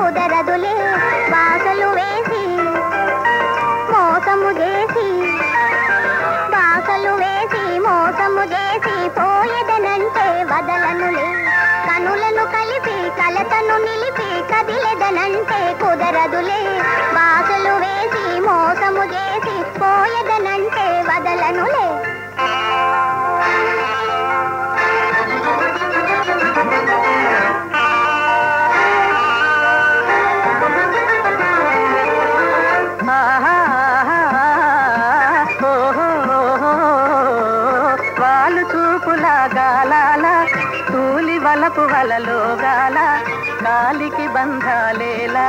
కుదరదులే బాసలు వేసి మోసము చేసి బాసలు వేసి మోసము చేసి పోయేదనంటే వదలనులే కనులను కలిపి కలతను నిలిపి కదిలెదనంటే కుదరదులే బాసలు వేసి మోసము చేసి పోయేదనంటే వదలనులే వాళ్ళు చూపుల గాలాల తూలి వలపు వలలో గాల గాలికి బంధాలేలా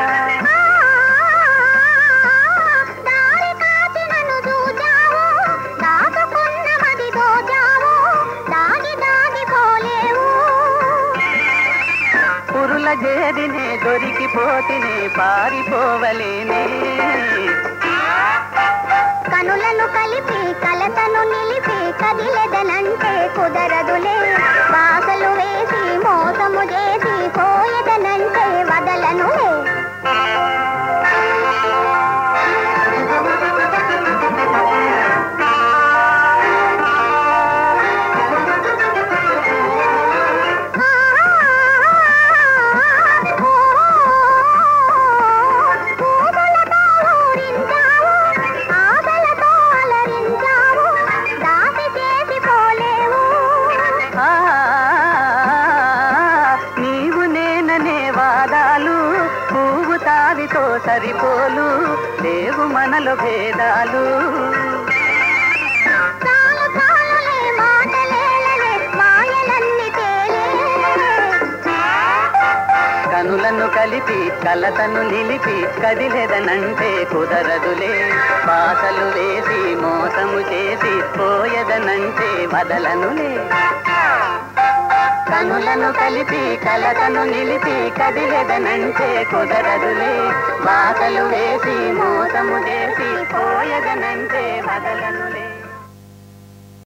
దారి కాచి నన్ను చూచావు దాచుకున్న మది దోచావు దాగి దాగి పోలేవు పురుల జేరినే దొరికిపోతినే పారిపోవలేనే కనులను కలిపి కలతను నిలిపి కదిలెదనంటే కుదరదులే బాసలు వేసి మోసము చేసి పోయేదనంటే వదలనులే పూలతో ఊరించావు ఆశలతో అలరించావు దాసి చేసి పోలేవు ఆ, నీవు నేననే వాదాలు పువ్వు తావితో సరిపోలు లేవు మనలో భేదాలు చాలు చాలులే మాటలేలలే మాయలన్నీ తేలే కనులను కలిపి కలతను నిలిపి కదిలెదనంటే కుదరదులే బాసలు వేసి మోసము చేసి పోయదనంటే వదలనులే కనులను కలిపి కలతను నిలిపి కదిలెదనంటే కుదరదులే బాసలు వేసి మోసము చేసి పోయదనంటే వదలనులే